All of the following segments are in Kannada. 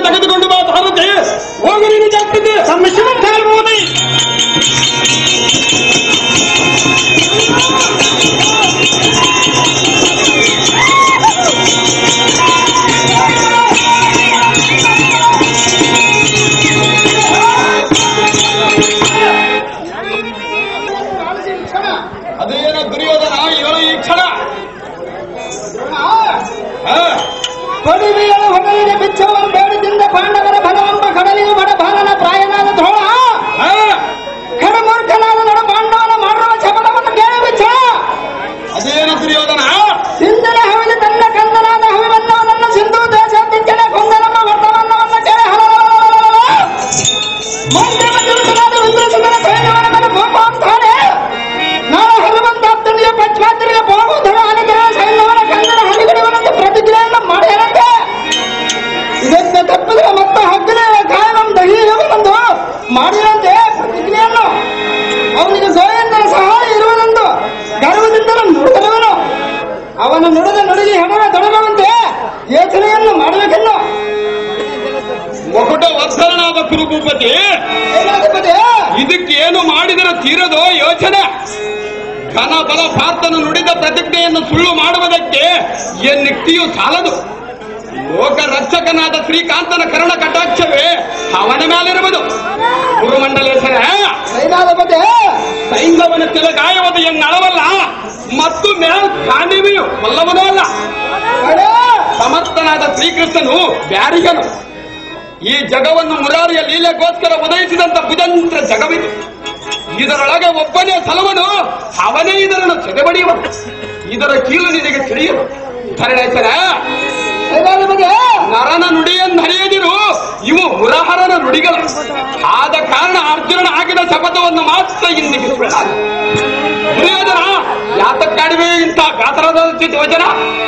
ತೆಗೆದುಕೊಂಡು ಬಾ ಭಾರತೆ ಹೋಗಿ ನೀನು ಜಾಗ್ತಿದ್ದೆ ಸಮ್ಮಿಶ್ರಣ ಹೇಳ್ಬೋದೇ ಅದೇನೋ ದುರ್ಯೋಧನ ಹೇಳು ಈ ಕ್ಷಣ ಹಾ, ಕೊಡಿವೆಯಳು ಹೊಡೆಯದೆ ಬಿಚ್ಚವರು ಬೇಡದಿಂದ ಪಾಂಡವರ ಬಲವೆಂಬ ಕಡಲಿಗೆ ಬಡ ಬಾಲನ ಪ್ರಾಯನಾದ ದ್ರೋಣ ಹಾ, ಕಡಮೂರ್ಖನಾದ ನಡ ಪಾಂಡವನ ಮಾಡುವ ಶಪಥವನ್ನು ಕೇಳಿ ಬಿಚ್ಚ ಅದೇನೋ ದುರ್ಯೋಧನ ಸಿಂಧನ ಹವಿಲಿ ತನ್ನ ಕಂದನಾದ ಹವಿವನ್ನವನನ್ನು ಸಿಂಧು ದೇಶಾದ್ಯಂತೆಡೆ ಕೊಂದ ನಮ್ಮ ವರ್ತಮಾನವನ್ನ ಕೇಳಿ ಮಂತ್ರಿಮ ದುರುಕನಾದ ವಿಂದ್ರಸುತನ ಸೈನ್ಯವನ ಮೇಲೆ ಕೋಪ ಅಂತಾನೆ ನಾವು ಹನುಮಂತಾಪ್ತನಿಯ ಪಂಚಮಾತ್ರಿಗೆ ಬಹುಧನ ಅನಂತರ ಸೈನ್ಯವನ ಕಂದನ ಹನಿಗಡುವನಂತೆ ಪ್ರತಿಕ್ರಿಯೆಯನ್ನು ಮಾಡ್ಯಾರಂತೆ ಇದಕ್ಕೆ ತಪ್ಪಿದ್ರೆ ಮತ್ತೆ ಹಗ್ಗನೇ ಕಾಯಂ ದಹಿಯುವನಂದು ಮಾಡಿರಂತೆ ಪ್ರತಿಕ್ರಿಯೆಯನ್ನು ಅವನಿಗೆ ಸೋಯಂದರ ಸಹಾಯ ಇರುವುದೆಂದು ಗರ್ವದಿಂದಲೂ ನುಡಿದವನು ಅವನು ನುಡಿದ ನುಡಿಗೆ ಹೆಣವ ತೊಡಗುವಂತೆ ಯೋಚನೆಯನ್ನು ಮಾಡಬೇಕೆನ್ನು ಒಕಟ ವತ್ಸರನಾದ ಕುರುಭೂಪತಿ ಏನಾಗಬಹುದು ಇದಕ್ಕೆ ಏನು ಮಾಡಿದರೆ ತೀರದೋ ಯೋಚನೆ ಘನ ಬಲ ಪಾರ್ಥನು ನುಡಿದ ಪ್ರತಿಜ್ಞೆಯನ್ನು ಸುಳ್ಳು ಮಾಡುವುದಕ್ಕೆ ಎನ್ನಿಕ್ತಿಯು ಸಾಲದು ಲೋಕ ರಕ್ಷಕನಾದ ಶ್ರೀಕಾಂತನ ಕರುಣ ಕಟಾಕ್ಷವೇ ಅವನ ಮೇಲಿರುವುದು ಗುರುಮಂಡಲೇಶ್ವರ ಏನಾಗಬಹುದು ಸೈಂಧವನ ತಿಲಗಾಯವದು ಎನ್ನಳವಲ್ಲ ಮತ್ತು ಮೇಲ್ ಕಾಣಿವೆಯು ಒಲ್ಲವನೂ ಅಲ್ಲ ಸಮರ್ಥನಾದ ಶ್ರೀಕೃಷ್ಣನು ಬ್ಯಾರಿಗನು ಈ ಜಗವನ್ನು ಮುರಾರಿಯ ಲೀಲೆಗೋಸ್ಕರ ಉದಯಿಸಿದಂತ ಭುಜಂತ್ರ ಜಗವಿದು ಇದರೊಳಗೆ ಒಬ್ಬನೇ ಸಲವನು ಅವನೇ ಇದರನ್ನು ಸೆದೆಬಡಿಯುವನು ಇದರ ಕೀಲು ನಿನಗೆ ತಿಳಿಯದು ಧರಣೇಶ್ವರ ಏನಾಗಬಹುದು ನರನ ನುಡಿಯನ್ನರಿಯದಿರು ಇವು ಮುರಹರನ ನುಡಿಗಳು ಆದ ಕಾರಣ ಅರ್ಜುನನ ಆಗಿದ ಶಪಥವನ್ನು ಮಾತ್ರ ಇಂದಿಗೆ ಸುಳ್ಳಾದು ದುರ್ಯೋಧನ ಯಾತಕ್ಕಾಡಿವೆ ಇಂಥ ಗಾತ್ರದ ವಚನ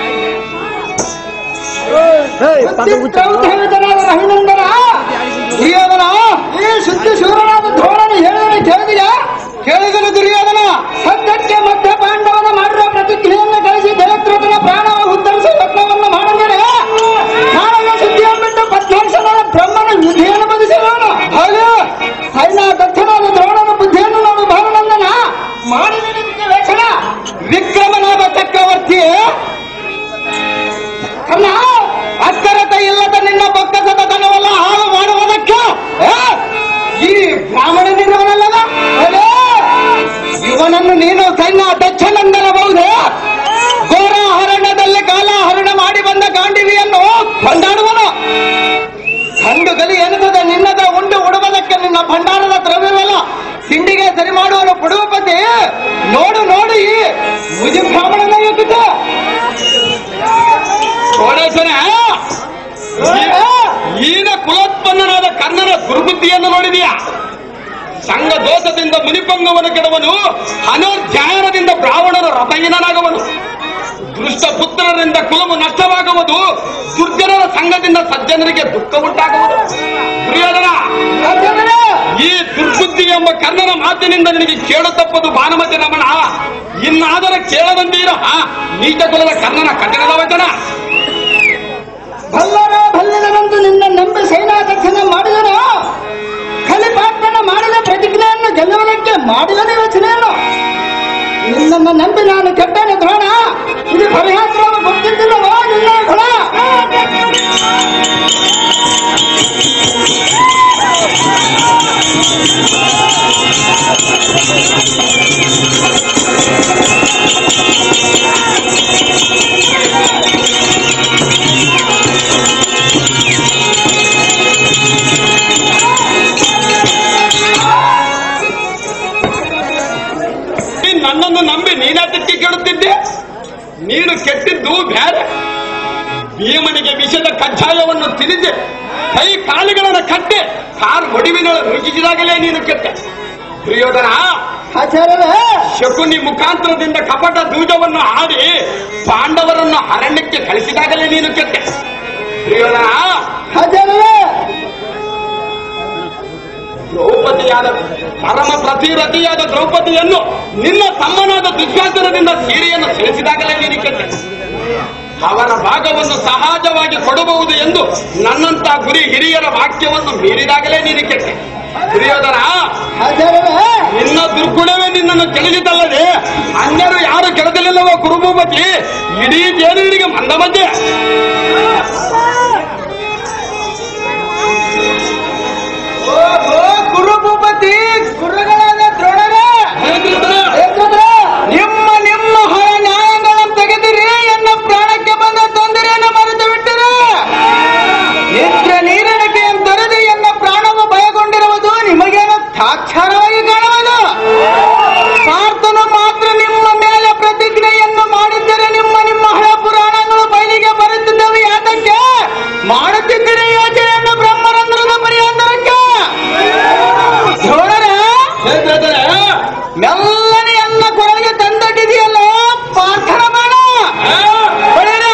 ಪ್ರೌಢವಿತನಾದ ರಘುನಂದನ ದುರ್ಯೋಧನ ಈ ಶುದ್ಧ ಶೂರನಾದ ದ್ರೋಣನು ಹೇಳಿದರೆ ಕೇಳಿದಿಯ ಕೇಳಿದನು ದುರ್ಯೋಧನ ಸದ್ಯಕ್ಕೆ ಮಧ್ಯ ಪಾಂಡವನ ಮಾಡಿರುವ ಪ್ರತಿಕ್ರಿಯೆಯನ್ನು ಕಳಿಸಿ ಜಯದ್ರಥನ ಪ್ರಾಣವ ಉತ್ತರಿಸುವ ಯತ್ನವನ್ನು ಮಾಡಿದರೆ ನಾಳೆಯ ಸುದ್ದಿಯನ್ನು ಬಿಟ್ಟು ಪದ್ಮಾಂಶನಾದ ಬ್ರಹ್ಮನ ವಿಧಿಯನ್ನು ಬದಿಸಿದವನು ಹಾಗೆ ಸೈನ್ಯ ದಕ್ಷನಾದ ದ್ರೋಣನ ಬುದ್ಧಿಯನ್ನು ನೋಡು ಭಾವನಂದನ ಮಾಡಿದ ನಿನಗೆ ವೇಷಣ ವಿಕ್ರಮನಾದ ಚಕ್ರವರ್ತಿ ಅಲ್ಲ ಅಕ್ಷರತೆ ಇಲ್ಲದ ನಿನ್ನ ಬೊಕ್ಕಸದ ತನವಲ್ಲ ಹಾಳು ಮಾಡುವುದಕ್ಕೆ ಆ? ಈ ಬ್ರಾಹ್ಮಣನಿರುವನಲ್ಲದ ಅಲೇ, ಇವನನ್ನು ನೀನು ಸೈನ್ಯ ಅಧ್ಯಕ್ಷನೆಂದರಬಹುದೇ ಘೋರ ಹರಣದಲ್ಲಿ ಕಾಲ ಹರಣ ಮಾಡಿ ಬಂದ ಗಾಂಡಿವಿಯನ್ನು ಕೊಂಡಾಡುವನು ಕಂಡು ಗಲಿ ಎನ್ನುತ್ತದೆ ನಿನ್ನದ ಉಂಡು ಉಡುವುದಕ್ಕೆ ನಿನ್ನ ಭಂಡಾರದ ದ್ರವ್ಯವಲ್ಲ ತಿಂಡಿಗೆ ಸರಿ ಮಾಡುವನು ಪುಡುವಪತಿ ನೋಡು ನೋಡು ಈ ಮುಜಿ ಬ್ರಾಹ್ಮಣನ ಯೋಗ್ಯತೆ ಕೋಡೇಶ್ವರ ಈನ ಕುಲೋತ್ಪನ್ನನಾದ ಕರ್ಣನ ದುರ್ಬುದ್ಧಿಯನ್ನು ನೋಡಿದೀಯಾ ಸಂಘ ದೋಷದಿಂದ ಮುನಿಪಂಗವನು ಕೆಡವನು ಅನೋಧ್ಯಾಯನದಿಂದ ಬ್ರಾಹ್ಮಣರು ರಥಹೀನನಾಗುವನು ದುಷ್ಟ ಪುತ್ರರಿಂದ ಕುಲವು ನಷ್ಟವಾಗುವುದು ದುರ್ಜನರ ಸಂಘದಿಂದ ಸಜ್ಜನರಿಗೆ ದುಃಖ ಉಂಟಾಗುವುದು ದುರ್ಯೋಧನ ಅರ್ಜುನನೇ, ಈ ದುರ್ಬುದ್ಧಿ ಎಂಬ ಕರ್ಣನ ಮಾತಿನಿಂದ ನಿನಗೆ ಕೇಳು ತಪ್ಪದು ಭಾನುಮತಿ ರಮಣ ಇನ್ನಾದರೆ ಕೇಳದಂತೀರ ನೀಚ ಕುಲದ ಕರ್ಣನ ಕಠಿಣದ ವಚನ ಭಲ್ಲರ ಭಲ್ಲರನಂದು ನಿನ್ನ ನಂಬಿ ಸೇನಾಧ್ಯಕ್ಷನ ಮಾಡಿದನು ಕಲಿಪಾತ್ರನ ಮಾಡಿದ ಪ್ರತಿಜ್ಞೆಯನ್ನು ಗೆಲ್ಲುವುದಕ್ಕೆ ಮಾಡಿದ ಯೋಚನೆಯನ್ನು ನಿನ್ನನ್ನು ನಂಬಿ ನಾನು ಕೆಟ್ಟನೆ ದ್ರೋಣ ಇದು ಪರಿಹಾಸವನ್ನು ಗೊತ್ತಿದ್ದಿಲ್ಲವೋ ನಿನ್ನ ಗುಣ ನೀನ್ ನನ್ನನ್ನು ನಂಬಿ ನೀನಾಟಕ್ಕೆ ಕೆಡುತ್ತಿದ್ದೆ ನೀನು ಕೆಟ್ಟಿದ್ದು ಬೇರೆ ಭೀಮನಿಗೆ ವಿಷದ ಕಜ್ಜಾಯವನ್ನು ತಿಳಿದೆ ಕೈ ಕಾಲುಗಳನ್ನು ಕಟ್ಟೆ ಕಾಲು ಹೊಡಿವಿನ ರುಚಿಸಿದಾಗಲೇ ನೀನು ಕೆಟ್ಟೆ ದುರ್ಯೋಧನ ಆಚಾರ್ಯವೇ ಶಕುನಿ ಮುಖಾಂತರದಿಂದ ಕಪಟ ದೂಜವನ್ನು ಆಡಿ ಪಾಂಡವರನ್ನು ಅರಣ್ಯಕ್ಕೆ ಕಳಿಸಿದಾಗಲೇ ನೀನು ಕೆಟ್ಟೆ ದುರ್ಯೋಧನ ಆಚಾರ್ಯವೇ ದ್ರೌಪದಿಯಾದ ಪರಮ ಪ್ರತಿರತಿಯಾದ ದ್ರೌಪದಿಯನ್ನು ನಿನ್ನ ತಮ್ಮನಾದ ದುಶ್ವಾಸನದಿಂದ ಸೀರೆಯನ್ನು ಸೇರಿಸಿದಾಗಲೇ ನೀನು ಕೆಟ್ಟೆ ಅವರ ಭಾಗವನ್ನು ಸಹಜವಾಗಿ ಕೊಡಬಹುದು ಎಂದು ನನ್ನಂತ ಗುರಿ ಹಿರಿಯರ ವಾಕ್ಯವನ್ನು ಮೀರಿದಾಗಲೇ ನೀನು ಕೆಟ್ಟೆ ದುರ್ಯೋಧನ ಆಚಾರ್ಯವೇ ನಿನ್ನ ದುರ್ಗುಣವೇ ನಿನ್ನನ್ನು ಕೆಳಗಿದ್ದಲ್ಲದೆ ಅನ್ಯರು ಯಾರು ಕೆಳದಲ್ಲಿಲ್ಲವೋ ಕುರುಭೂಪತಿ ಇಡೀ ಜೇನುಗಳಿಗೆ ಮಂದ ಮಧ್ಯೆ ಓ ಕುರುಭೂಪತಿ ಗುರುಗಳಾದ ದ್ರೋಣರೇ ಏಕಂದ್ರೆ ನಿಮ್ಮ ನಿಮ್ಮ ಹೊರ ನ್ಯಾಯಗಳನ್ನು ತೆಗೆದಿರಿ ಎನ್ನ ಪ್ರಾಣಕ್ಕೆ ಬಂದ ತೊಂದರೆಯನ್ನು ಮರೆತು ಬಿಟ್ಟಿರಿ ನಿತ್ಯ ನೀರಿನಕ್ಕೆ ತೊರೆದು ಎನ್ನ ಪ್ರಾಣವು ಭಯಗೊಂಡಿರುವುದು ನಿಮಗೇನು ಸಾಕ್ಷಾರವಾಗಿ ಕಾಣುವುದು ಪಾರ್ಥನು ಮಾತ್ರ ನಿಮ್ಮ ಮೇಲೆ ಪ್ರತಿಜ್ಞೆಯನ್ನು ಮಾಡಿದ್ದರೆ ನಿಮ್ಮ ನಿಮ್ಮ ಹಳ ಪುರಾಣಗಳು ಬಯಲಿಗೆ ಬರುತ್ತಿದ್ದವು ಯಾತಕ್ಕೆ ಮಾಡುತ್ತಿದ್ದರೆ ಯೋಚನೆಯನ್ನು ಬ್ರಹ್ಮರಂಧ್ರದ ಪರಿಹಾರಕ್ಕೆ ದ್ರೋಣರೇ ಮೆಲ್ಲನೆ ಎಲ್ಲ ಕೊರಳಿಗೆ ತಂದೊಡ್ಡಿದೆಯಲ್ಲ ಪ್ರಾರ್ಥನೆ ಮಾಡ ಒಳ್ಳೆಯ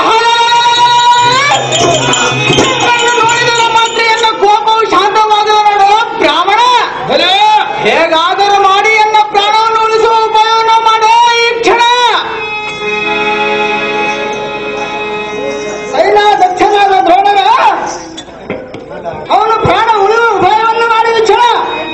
ನಿನ್ನನ್ನು ನೋಡಿದರೆ ಮಾತ್ರ ಎನ್ನ ಕೋಪವು ಶಾಂತವಾಗುವ ನೋಡು ಬ್ರಾಹ್ಮಣ ಹೇಗಾದರೂ ಮಾಡಿ ಎನ್ನ ಪ್ರಾಣವನ್ನು ಉಳಿಸುವ ಉಪಾಯವನ್ನು ಮಾಡೋ ಈ ಕ್ಷಣ ಸೈನ್ಯ ದಕ್ಷನಾದ ದ್ರೋಣರ ಅವನು ಪ್ರಾಣ ಉಳಿಯುವ ಉಪಾಯವನ್ನು ಮಾಡಿ ಈ ಕ್ಷಣ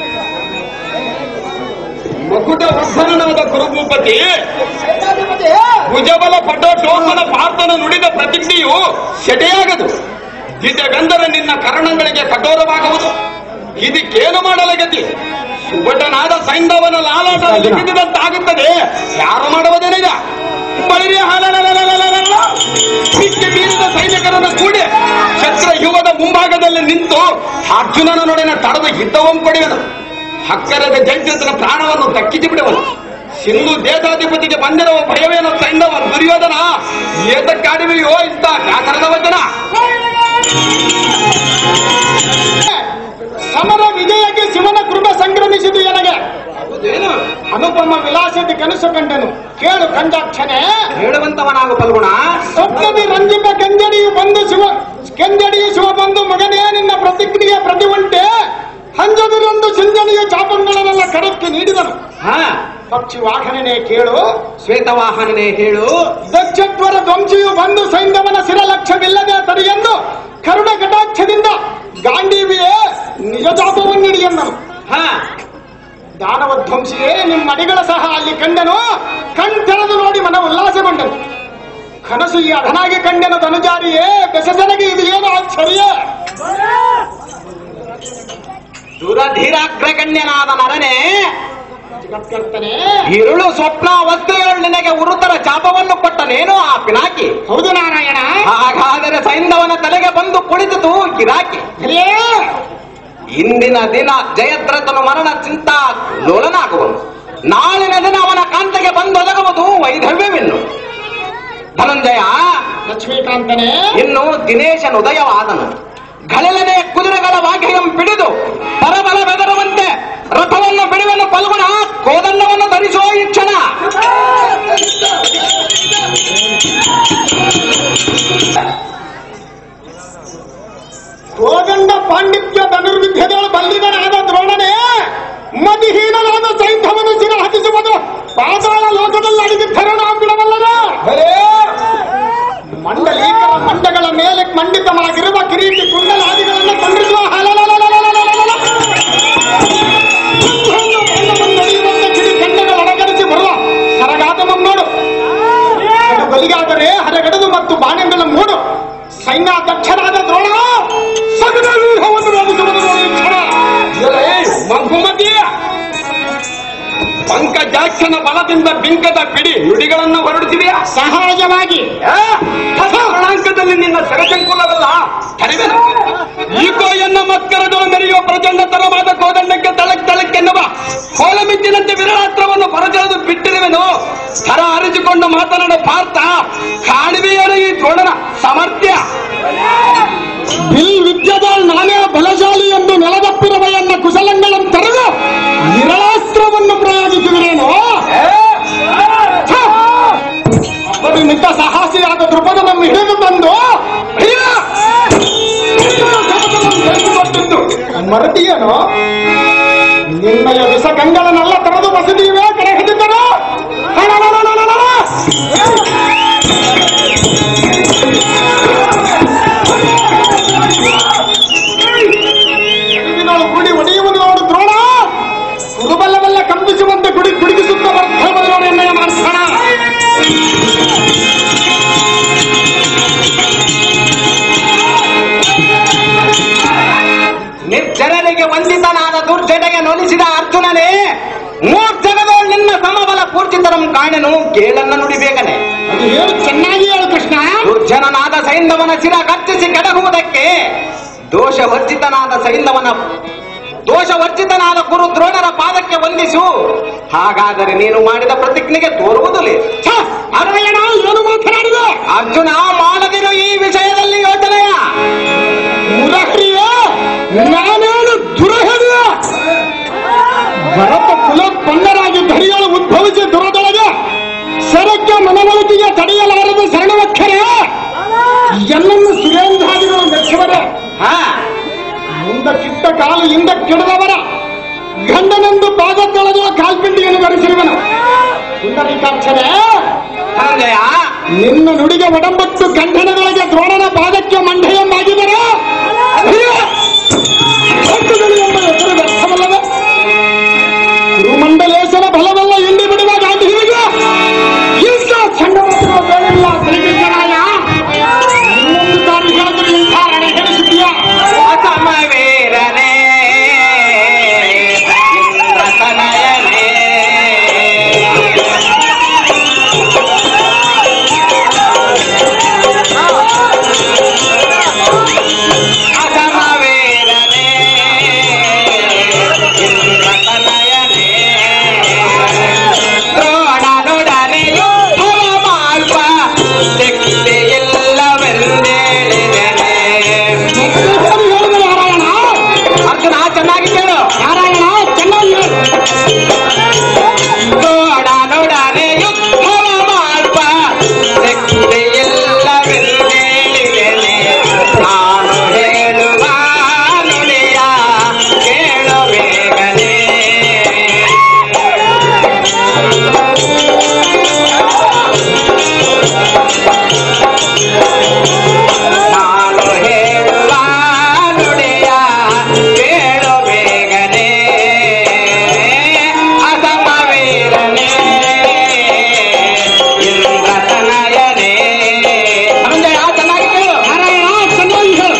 ಮಕುಟ ಉದ್ಧರಣವಾದ ಕುರುಭೂಪತಿ ಸೇನಾಧಿಪತಿ ಭುಜಬಲ ಪಟೋಟೋಮನ ಪಾರ್ಥನ ನುಡಿದ ಪ್ರತಿಜ್ಞೆಯು ಸೆಟೆಯಾಗದು ಗಂಧರ ನಿನ್ನ ಕರ್ಣಗಳಿಗೆ ಕಠೋರವಾಗುವುದು ಇದಕ್ಕೇನು ಮಾಡಲಾಗತಿ ಸುಭಟನಾದ ಸೈಂಧವನ ಲಾಲಾಟ ಲಿಖಿತದಂತಾಗುತ್ತದೆ ಯಾರು ಮಾಡುವುದೇನಿದ ಬಳಿರಿ ಹಲಲಲಲಲಲಲ. ಮಿಕ್ಕಿ ಮೀರಿದ ಸೈನಿಕರನ್ನು ಕೂಡಿ ಶಸ್ತ್ರ ಯುವದ ಮುಂಭಾಗದಲ್ಲಿ ನಿಂತು ಅರ್ಜುನನ ನೊಡನೆ ತಡೆದು ಯುದ್ಧವನ್ನು ಪಡೆಯುವನು ಹಕ್ಕರದ ಜೈತ್ಯತನ ಪ್ರಾಣವನ್ನು ದಕ್ಕಿಸಿ ಬಿಡುವನು ಸಿಂಧು ದೇಶಾಧಿಪತಿಗೆ ಬಂದಿರುವ ಭಯವೇನು ಸೈಂಧವ ದುರ್ಯೋಧನ ಏತಕ್ಕಾಡಿವೆಯೋ ಇಂಥ ವ್ಯಾಕರಣದ ವಚನ ಸಮರ ವಿಜಯಕ್ಕೆ ಶಿವನ ಕೃಪೆ ಸಂಕ್ರಮಿಸಿದು ಎನಗೆ ಅನುಪಮ ವಿಲಾಸದ ಕನಸು ಕಂಡನು ಕೇಳು ಕಂಡಾಕ್ಷಣೆ ಹೇಳುವಂತವನಾಗು ಫಲ್ಗುಣ ಸಪ್ತದಿ ರಂಜಿತ ಕೆಂಜಡಿಯು ಬಂದು ಶಿವ ಕೆಂಜಡಿಯು ಶಿವ ಬಂದು ಮಗನೇ ನಿನ್ನ ಪ್ರತಿಕ್ರಿಯೆ ಪ್ರತಿ ಉಂಟೆ ಹಂಜದಿರೊಂದು ಸಿಂಜಣಿಯು ಚಾಪಂಗಳನ್ನೆಲ್ಲ ಕಡಕ್ಕೆ ನೀಡಿದನು ಪಕ್ಷಿ ವಾಹನನೇ ಕೇಳು ಶ್ವೇತವಾಹನನೇ ಹೇಳು ದಕ್ಷತ್ವರ ಧ್ವಂಸಿಯು ಬಂದು ಸೈಂಧವನ ಶಿರಲಕ್ಷ್ಯವಿಲ್ಲದೆ ತಡೆಯೆಂದು ಕರುಣ ಕಟಾಕ್ಷದಿಂದ ಗಾಂಡೀವಿಯೇ ನಿಜ ಜಾಪವನ್ನಿಡಿಯೆಂದನು ಹ ದಾನವ ಧ್ವಂಸಿಯೇ ನಿಮ್ಮ ಅಡಿಗಳ ಸಹ ಅಲ್ಲಿ ಕಂಡನು ಕಣ್ ತೆರೆದು ನೋಡಿ ಮನ ಉಲ್ಲಾಸಗೊಂಡನು ಕನಸು ಈ ಅಧನಾಗಿ ಕಂಡನು ಧನುಜಾರಿಯೇ ಬೆಸಸನಗೆ ಇದು ಏನು ಆಶ್ಚರ್ಯ ದುರಧೀರಾಗ್ರಗಣ್ಯನಾದ ನರನೇ ಜಗತ್ಕರ್ತನೆ ಇರುಳು ಸ್ವಪ್ನ ವಸ್ತುಗಳು ನಿನಗೆ ಉರುತರ ಚಾಪವನ್ನು ಕೊಟ್ಟನೇನು ಆ ಪಿನಾಕಿ ಹೌದು ನಾರಾಯಣ ಹಾಗಾದರೆ ಸೈಂಧವನ ತಲೆಗೆ ಬಂದು ಕುಳಿತಿತು ಗಿರಾಕಿ ಹರಿಯೇ ಇಂದಿನ ದಿನ ಜಯದ್ರಥನು ಮರಣ ಚಿಂತಾ ಲೋಲನಾಗುವನು ನಾಳಿನ ದಿನ ಅವನ ಕಾಂತೆಗೆ ಬಂದು ಒದಗುವುದು ವೈಧವ್ಯವಿನ್ನು ಧನಂಜಯ ಲಕ್ಷ್ಮೀಕಾಂತನೇ ಇನ್ನು ದಿನೇಶನ ಉದಯವಾದನು ಗಳಲನೆ ಕುದುರೆಗಳ ವಾಗ್ಯಂ ಪಿಡಿದು ಪರಬಲ ಬೆದರುವಂತೆ ರಥವನ್ನು ಬಿಡುವನು ಪಲ್ಗುಣ ಕೋದಂಡವನ್ನು ಧರಿಸೋ ಈ ಕ್ಷಣ ಕೋದಂಡ ಪಾಂಡಿತ್ಯ ಧನುರ್ವಿದ್ಯೆಗಳು ಬಲ್ಲಿದನಾದ ದ್ರೋಣನೇ ಮದಿಹೀನನಾದ ಸೈಂಧವನು ಸಿರ ಹತಿಸುವುದು ಪಾತಾಳ ಲೋಕದಲ್ಲಿ ಅಡಿದಿದ್ದರು ನಾವು ಬಿಡಬಲ್ಲದ ಮಂಡಲೀಕರ ಮಂಡಗಳ ಮೇಲೆ ಮಂಡಿತವಾಗಿರುವ ಕಿರೀಟಿ ಕುಂಡಲಾದಿಗಳನ್ನು ಕೊಂಡಿರುವ ಹಲಲಲಲಲಲಲಲಲ. ಒಂದು ಬಣ್ಣವನ್ನು ನಡೆಯುವಂತೆ ಕಿಡಿ ಖಂಡಗಳ ಒಳಗಡಿಸಿ ಬರುವ ಕರಗಾತಮಂ ನೋಡು ಅದು ಬಲಿಗಾದರೆ ಹರಗಡದು ಮತ್ತು ಬಾಣಗಳ ಮೂಡು ಸೈನ್ಯ ದಕ್ಷನಾದ ದ್ರೋಣ ಸಗದ ವ್ಯೂಹವನ್ನು ರೂಪಿಸುವುದು ನೋಡಿ ಈ ಕ್ಷಣ. ಮಗುಮತಿಯ ಪಂಕಜಾಕ್ಷನ ಬಲದಿಂದ ಬಿಂಕದ ಪಿಡಿ ನುಡಿಗಳನ್ನು ಹೊರಡುತ್ತಿದೆಯಾ ಸಹಜವಾಗಿ ಪ್ರಣಾಂಕದಲ್ಲಿ ನಿನ್ನ ಸರಸಂಕುಲವಲ್ಲ ತಡೆವೆನು ಈಕೋ ಎನ್ನ ಮಕ್ಕಳಗಳು ಮೆರೆಯುವ ಪ್ರಚಂಡ ತರವಾದ ಕೋದಂಡಕ್ಕೆ ತಳಕ್ ತಳಕ್ಕೆನ್ನುವ ಕೋಲಮಿತ್ತಿನಂತೆ ವಿರಾತ್ರವನ್ನು ಹೊರಜೆಳೆದು ಬಿಟ್ಟಿರುವೆನು ಥರ ಅರಿಸಿಕೊಂಡು ಮಾತನಾಡೋ ಪಾರ್ಥ ಕಾಣುವೆಯೇನು ಈ ದ್ರೋಣನ ಸಮರ್ಥ್ಯ ಬಿಲ್ ವಿದ್ಯೆದಾಳ್ ನಾನೇ ಬಲಶಾಲಿ ಎಂದು ನೆಲದಪ್ಪಿರುವ ಎನ್ನ ಕುಶಲಗಳನ್ನು ತೆರೆದು ನಿರಳಾಸ್ತ್ರವನ್ನು ಪ್ರಯೋಗಿಸಿದರೇನು ಛ! ಅಬ್ಬರಿ ಮಿಕ್ಕ ಸಾಹಸಿಯಾದ ದೃಪದವನ್ನು ಹಿಡಿದು ತಂದು ಹಿಡಿದ! ತೆಗೆದುಕೊಟ್ಟಿದ್ದು. ಮರದಿಯೇನು ನಿನ್ನಯ ವಿಷ ಗಂಗಳನ್ನೆಲ್ಲ ತೆರೆದು ಬಸದಿವೆ ಕಡೆ ಹಿಡಿದನು ಮೂರ್ಛೆಡೆಗೆ ನೊಲಿಸಿದ ಅರ್ಜುನನೇ ಮೂರ್ಛೆಗದೋ ನಿನ್ನ ಸಮಬಲ ಪೂರ್ಜಿತರಂ ಕಾಣೆನು ಕೇಳನ್ನ ನುಡಿಬೇಕನೆ ಅದು ಹೇಳು ಚೆನ್ನಾಗಿ ಹೇಳು ಕೃಷ್ಣ ದುರ್ಜನನಾದ ಸೈಂಧವನ ಶಿರ ಕರ್ಚಿಸಿ ಕೆಡಗುವುದಕ್ಕೆ ದೋಷವರ್ಜಿತನಾದ ಸೈಂಧವನ ದೋಷವರ್ಜಿತನಾದ ಗುರು ದ್ರೋಣರ ಪಾದಕ್ಕೆ ವಂದಿಸು ಹಾಗಾದರೆ ನೀನು ಮಾಡಿದ ಪ್ರತಿಜ್ಞೆಗೆ ತೋರುವುದಿಲ್ಲ ಛ, ಅರವಯ್ಯಣ್ಣ ಏನು ಮಾತನಾಡಿದೆ ಅರ್ಜುನ ಮಾಡದಿರು ಈ ವಿಷಯದಲ್ಲಿ ಯೋಚನೆಯ ಮುರಹರಿಯ ನಾನೇನು ದುರಹರಿಯ ಭರತ ಕುಲೋತ್ಪನ್ನರಾಗಿ ಧರಿಗಳು ಉದ್ಭವಿಸಿ ದುರದೊಳಗೆ ಸರಕ್ಕೆ ಮನವೊಲಿಕೆಗೆ ತಡೆಯಲಾರದು ಶರಣವಕ್ಕರೆ ಎಲ್ಲನ್ನು ಸುರೇಂದ್ರಾದಿಗಳು ಮೆಚ್ಚುವರೆ ಹಾ ಮುಂದಕ್ಕಿಟ್ಟ ಕಾಲು ಹಿಂದಕ್ಕಿಡದವರ ಗಂಡನೆಂದು ಪಾದದೊಳಗೆ ಕಾಲ್ಪಿಂಡಿಯನ್ನು ಧರಿಸಿರುವನು ಸುಂದರಿಕಾಕ್ಷರೇ ಧನಂಜಯ ನಿನ್ನ ನುಡಿಗೆ ಒಡಂಬಟ್ಟು ಗಂಡನಗಳಿಗೆ ದ್ರೋಣನ ಪಾದಕ್ಕೆ ಮಂಡೆಯನ್ನಾಗಿದರೆ ಎಂಬ ಹೆಸರು ವ್ಯರ್ಥವಲ್ಲವೇ ಗುರುಮಂಡಲೇಶನ ಬಲವಲ್ಲ ಹಿಂಡಿ ಬಿಡುವ ಗಾಂಧಿಗೆ ಇಂಥ ಚಂಡಮಾರುತ ಬೇರೆಲ್ಲ ತಿಳಿದಿದ್ದರಾಯ ಇನ್ನೊಂದು ಸಾರಿ ಹೇಳಿದ್ರೆ ಇಂಥ ರಣ ಹೇಳಿಸಿದ್ದೀಯಾ ಅಸಮವೀರನೇ ಇಂದ್ರತನಯನೇ ಅಸಮವೀರನೇ ಇಂದ್ರತನಯನೇ ದ್ರೋಣನೊಡನೆಯೂ ಫಲಮಾಲ್ಪ ಶಕ್ತಿ ಇಲ್ಲವೆಂದೇಳಿದೆನೆ ಹೇಳಿದ ನಾರಾಯಣ ಅರ್ಜುನ ಚೆನ್ನಾಗಿ ಕೇಳು ನಾರಾಯಣ ಚೆನ್ನಾಗಿ ಹೇಳು. ನೋಡನೊಡನೆ ಯುದ್ಧವ ಮಾಡ್ಪ ಶಕ್ತಿ ಇಲ್ಲವೆಂದೇಳಿಗೆನೆ ನಾನು ಹೇಳುವ ನುಡಿಯ ಕೇಳು ಬೇಗನೆ ನಾನು ಹೇಳುವ ನುಡಿಯ ಕೇಳು ಬೇಗನೆ ಅಸಮವೀರನೇ ಇಂದ್ರತನಯನೇ ಧನಂಜಯ ಚೆನ್ನಾಗಿ ಕೇಳು ನಾರಾಯಣ ಚೆನ್ನಾಗಿ ಹೇಳು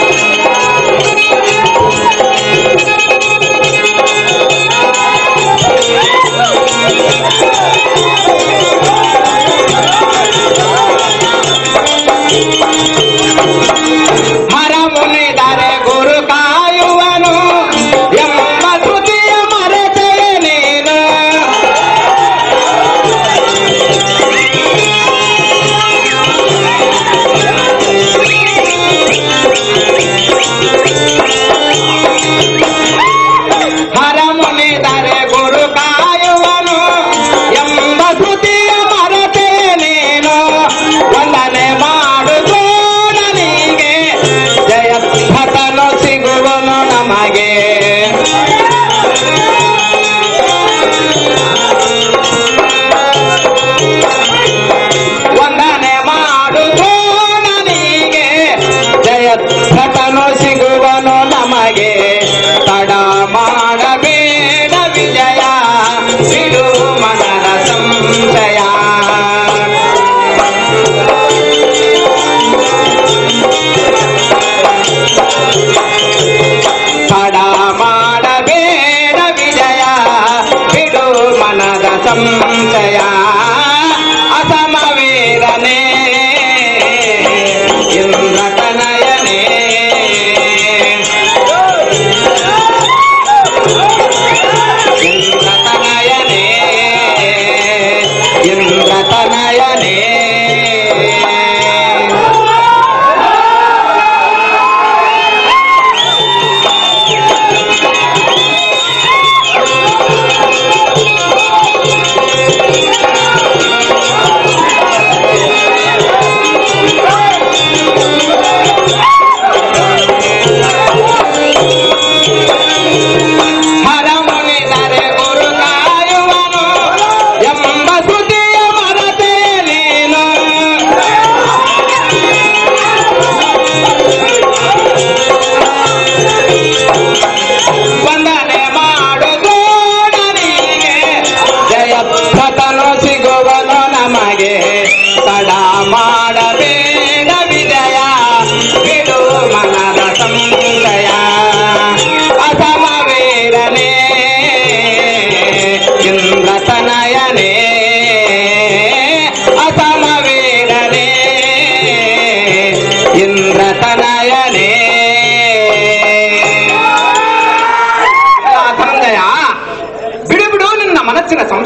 ಮರ ಮುನಿದರೆ ಗುರು ಕಾಯುವನು ಎಂಬ ಶ್ರುತಿಯ ಮರೆತೆಯ ನೀನು ಹರ ಮುನಿದರೆ ಗುರು ಕಾಯುವನು ಎಂಬ ಶ್ರುತಿಯ ಮರತೆ ನೀನು ವಂದನೆ ಮಾಡುವುದು ನನಗೆ ಜಯಭಟನು ಸಿಗುವನು ನಮಗೆ ವಂದನೆ ಮಾಡುವುದು ನನಗೆ ಜಯಭಟನು ಸಿಗುವನು ನಮಗೆ ತಡ ಮಾಡಬೇಡ ವಿಜಯ ಬಿಡು ಮನದ ಸಂಶಯ ತಡ ಮಾಡಬೇಡ ವಿಜಯ ಬಿಡು ಮನದ ಸಂಶಯ ಅಸಮವೀರನೇ ಇಂದ್ರತನಯನೇ ಇಂದ್ರತನಯನೇ ಇಂದ್ರತನಯನೇ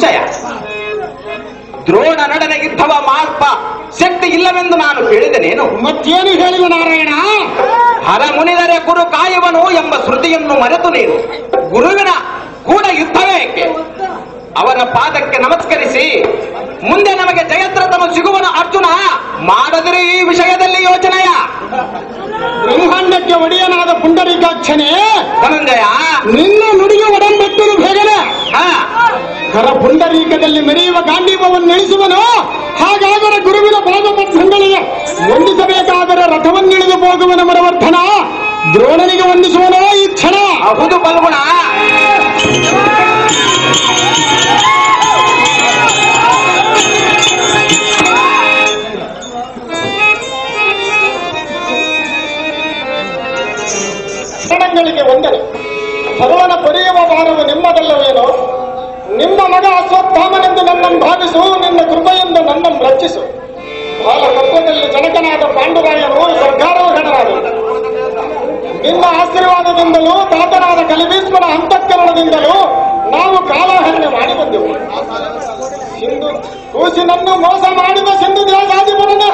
ಸಂಶಯ ದ್ರೋಣ ನಡನ ಯುದ್ಧವ ಮಾಲ್ಪ ಶಕ್ತಿ ಇಲ್ಲವೆಂದು ನಾನು ಕೇಳಿದನೇನು ಮತ್ತೇನು ಹೇಳಿದ ನಾರಾಯಣ ಹರ ಮುನಿದರೆ ಗುರು ಕಾಯುವನು ಎಂಬ ಶ್ರುತಿಯನ್ನು ಮರೆತು ನೀನು ಗುರುವಿನ ಕೂಡ ಯುದ್ಧವೇ ಏಕೆ ಅವರ ಪಾದಕ್ಕೆ ನಮಸ್ಕರಿಸಿ ಮುಂದೆ ನಮಗೆ ಜಯದ್ರಥನು ಸಿಗುವನು ಅರ್ಜುನ ಮಾಡದಿರಿ ಈ ವಿಷಯದಲ್ಲಿ ಯೋಚನೆಯ ಬ್ರಹ್ಮಾಂಡಕ್ಕೆ ಒಡೆಯನಾದ ಪುಂಡರೀಕಾಕ್ಷನೇ ಧನಂಜಯ ನಿನ್ನ ನುಡಿಗೆ ಒಡಂಬಟ್ಟರು ಬೇಗನೆ ಹಾ ಕರ ಪುಂಡರೀಕದಲ್ಲಿ ಮೆರೆಯುವ ಗಾಂಧೀವವನ್ನು ಇಳಿಸುವನು ಹಾಗಾದರೆ ಗುರುವಿನ ಪಾದಪದ್ಮಗಳಿಗೆ ವಂದಿಸಬೇಕಾದರೆ ರಥವನ್ನಿಳಿದು ಹೋಗುವನ ಮರವರ್ಧನ ದ್ರೋಣನಿಗೆ ವಂದಿಸುವನೋ ಈ ಕ್ಷಣ ಹೌದು ಬಲ್ಗುಣ ಶರಣಗಳಿಗೆ ವಂದನೆ ಭಗವನ ಪೊರೆಯುವ ಭಾರವು ನಿಮ್ಮದಲ್ಲವೇನೋ ನಿಮ್ಮ ಮಗ ಅಶ್ವತ್ಥಾಮನೆಂದು ನನ್ನನ್ನು ಭಾವಿಸು ನಿನ್ನ ಕೃಪೆಯಿಂದ ನನ್ನನ್ನು ರಕ್ಷಿಸು ಬಾಲ ತತ್ವದಲ್ಲಿ ಜನಕನಾದ ಪಾಂಡುರಾಯನು ಸರ್ಕಾರೋಹಣರಾದರು ನಿನ್ನ ಆಶೀರ್ವಾದದಿಂದಲೂ ತಾತನಾದ ಕಲಿಭೀಷ್ಮನ ಅಂತಃಕರಣದಿಂದಲೂ ನಾವು ಕಾಲಹರಣೆ ಮಾಡಿ ಬಂದೆವು ಸಿಂಧು ಕೂಸಿನನ್ನು ಮೋಸ ಮಾಡಿದ ಸಿಂಧು ದೇಶಾಧಿಪರನ್ನು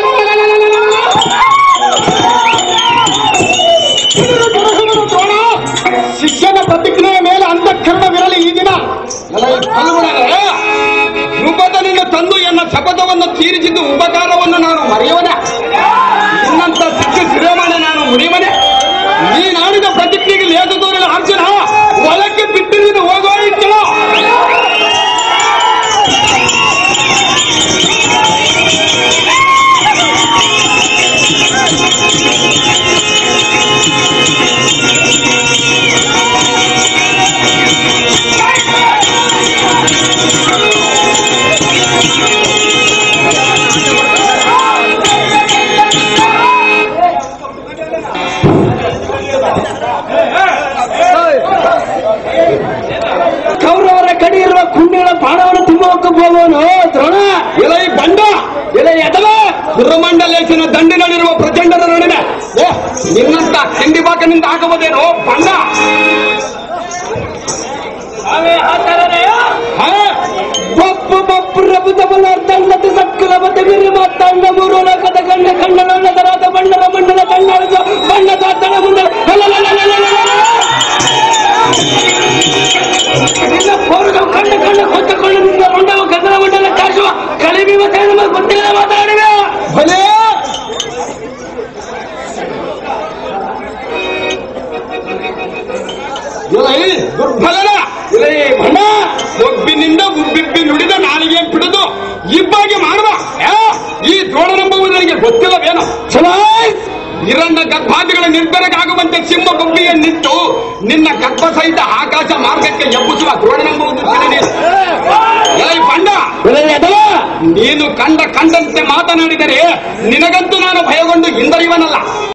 ದ್ರೋಣ ಶಿಷ್ಯನ ಪ್ರತಿಜ್ಞೆಯ ಮೇಲೆ ಅಂತಃಕರಣವಿರಲಿ ಈ ದಿನ ಫಲಗುಣಗಳೇ ರೂಪದಲ್ಲಿನ ತಂದು ಎನ್ನ ಶಪಥವನ್ನು ತೀರಿಸಿದ್ದು ಉಪಕಾರವನ್ನು ನಾನು ಮರೆಯುವನ ನಿನ್ನಂತ ಸಿಕ್ಕ ಶಿರೋಮಣಿ ನಾನು ಮುರಿಯುವನೆ ನೀನಾಡಿದ ಪ್ರತಿಜ್ಞೆಗೆ ಲೇದು ತೋರಿದ ಅರ್ಜುನ ಹೊಲಕ್ಕೆ ಬಿಟ್ಟು ನೀನು ಹೋಗೋ ಇಟ್ಟಳು ಕೌರವರ ಕಡಿ ಇರುವ ಕುಂಡಿಗಳ ಬಾಣವನ್ನು ತುಂಬಕ್ಕೆ ಹೋಗುವನು ದ್ರೋಣ ಎಲೈ ಬಂಡ ಎಲೈ ಎದಲ ಗುರುಮಂಡಲೇಶನ ದಂಡಿನಲ್ಲಿರುವ ಪ್ರಚಂಡರ ನಡುವೆ ಓ ನಿನ್ನಂತ ಹಿಂಡಿ ಬಾಕನಿಂದ ಆಗಬಹುದೇನೋ ಬಂಡ ಹಾ ಬಪ್ಪು ಬಪ್ಪು ರಬುತ ಬಲಾರ್ಥಂಡದ ಸಕ್ಕಲ ಬದ ಬಿರಿ ಮಾತಾಂಡ ಮೂರು ಲೋಕದ ಗಂಡ ಕಂಡ ನನ್ನದರಾದ ಬಣ್ಣದ ಮಂಡಲ ಕಣ್ಣಾಳಿದ ಬಣ್ಣ ತಾತನ ಮುಂದೆ ನಿನ್ನ ಪೌರುಗ ಕಂಡ ಕಂಡ ಹೊತ್ತುಕೊಂಡು ನಿನ್ನ ಮಂಡವು ಗಗನ ಮಂಡಲ ಕಾಶುವ ಕಲಿಬಿ ಮತ್ತೆ ನಮಗೆ ಗೊತ್ತಿಲ್ಲದೆ ಮಾತಾಡಿವೆ ಭಲೇ ಇಲೈ ದುರ್ಬಲನ ಇಲೈ ಮಣ್ಣ ಒಬ್ಬಿನಿಂದ ಉಬ್ಬಿಬ್ಬಿ ನುಡಿದ ನಾಲಿಗೆ ಬಿಡುದು ಇಬ್ಬಾಗಿ ಮಾಡುವ ಏ, ಈ ದ್ರೋಣನೆಂಬುವುದು ನನಗೆ ಗೊತ್ತಿಲ್ಲವೇನು ನಿರಣ್ಣ ಗರ್ಭಾದಿಗಳ ನಿರ್ಧಾರಕ್ಕಾಗುವಂತೆ ಸಿಂಹ ಬೊಬ್ಬಿಯನ್ನಿಟ್ಟು ನಿನ್ನ ಗರ್ಭ ಸಹಿತ ಆಕಾಶ ಮಾರ್ಗಕ್ಕೆ ಎಬ್ಬಿಸುವ ದ್ರೋಣನೆಂಬುದು ತಿಳಿ ನೀನು. ಎಲೈ ಬಂಡ ನೀನು ಕಂಡ ಕಂಡಂತೆ ಮಾತನಾಡಿದರೆ ನಿನಗಂತೂ ನಾನು ಭಯಗೊಂಡು ಹಿಂದರಿವನಲ್ಲ